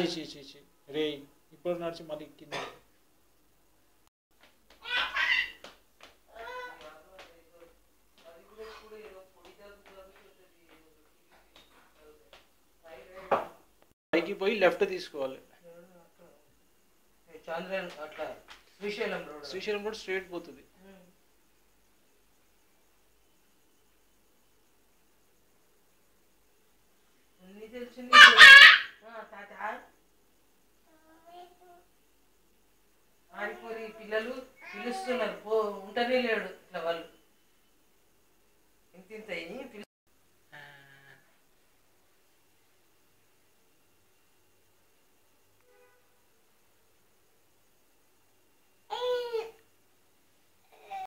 చీ చీ చీ చీ రే ఇప్పుడు నడిచి మళ్ళీ కింద పైకి పోయి లెఫ్ట్ తీసుకోవాలి చంద్రన్ అట్లా శ్రీశైలం రోడ్ శ్రీశైలం కూడా స్ట్రేట్ పోతుంది